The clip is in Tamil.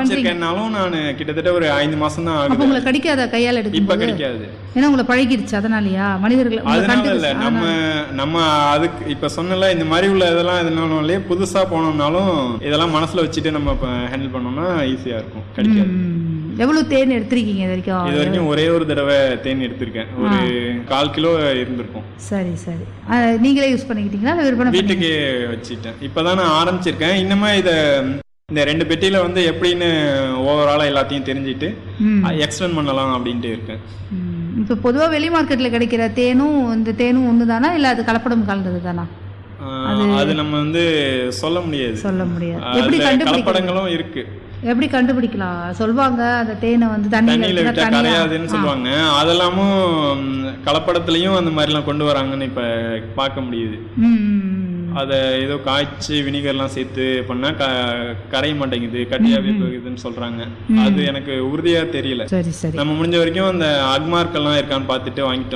ஆரம்பிச்சிருக்கேன்னாலும் நான் கிட்டத்தட்ட ஒரு ஐந்து மாசம் தான் அப்ப ஆகுது உங்களை கடிக்காத கையால் இப்ப எடுக்கும்போது கிடைக்காது ஏன்னா உங்களை பழகிடுச்சு அதனாலயா மனிதர்கள் உங்களை அதனால கண்டுக்க- இல்ல நம்ம நம்ம அதுக்கு இப்ப சொன்னல இந்த மாதிரி உள்ள இதெல்லாம் எதுனாலே புதுசா போனோம்னாலும் இதெல்லாம் மனசுல வச்சுட்டு நம்ம ஹேண்டில் பண்ணோம்னா ஈஸியா இருக்கும் கிடைக்காது ம். எவ்வளவு தேன் எடுத்திருக்கீங்க இது வரைக்கும் இது வரைக்கும் ஒரே ஒரு தடவை தேன் எடுத்திருக்கேன் ஒரு கால் கிலோ இருந்திருக்கும் சரி சரி அஹ், நீங்களே யூஸ் பண்ணிக்கிட்டீங்களா இல்லை விற்பனை பண்ணி- வீட்டுக்கு வச்சுட்டேன் இப்பதான் நான் ஆரம்பிச்சிருக்கேன் இன்னுமா இத இந்த ரெண்டு பெட்டியில வந்து எப்படின்னு ஓவராலா எல்லாத்தையும் தெரிஞ்சுட்டு ம். எக்ஸ்டெண்ட் பண்ணலாம் அப்படின்ட்டு இருக்கேன் ம். இப்ப பொதுவா வெளி மார்க்கெட்ல கிடைக்கிற தேனும் இந்த தேனும் ஒண்ணுதானா இல்ல அது கலப்படம் கலந்தது தானா ஆஹ் அது நம்ம வந்து சொல்ல முடியாது சொல்ல முடியாது எப்படி அதுல கண்டுபிடிக்கிறது கலப்படங்களும் இருக்கு எப்படி கண்டுபிடிக்கலாம் சொல்லுவாங்க அந்த தேனை வந்து தண்ணியில தண்ணியில விட்டா தனியா கரையாதுன்னு சொல்லுவாங்க அதெல்லாமும் ம், கலப்படத்துலயும் அந்த மாதிரி எல்லாம் கொண்டு வராங்கன்னு இப்ப பார்க்க முடியுது ம், ம், ம். அத ஏதோ காய்ச்சி வினிகர்லாம் சேர்த்து பண்ணா க- கரைய மாட்டேங்குது கட்டியாவே போகுதுன்னு சொல்றாங்க அது எனக்கு உறுதியா தெரியல சரி சரி நம்ம முடிஞ்ச வரைக்கும் அந்த அக்மார்க்கெல்லாம் இருக்கான்னு பார்த்துட்டு வாங்கிட்டோம்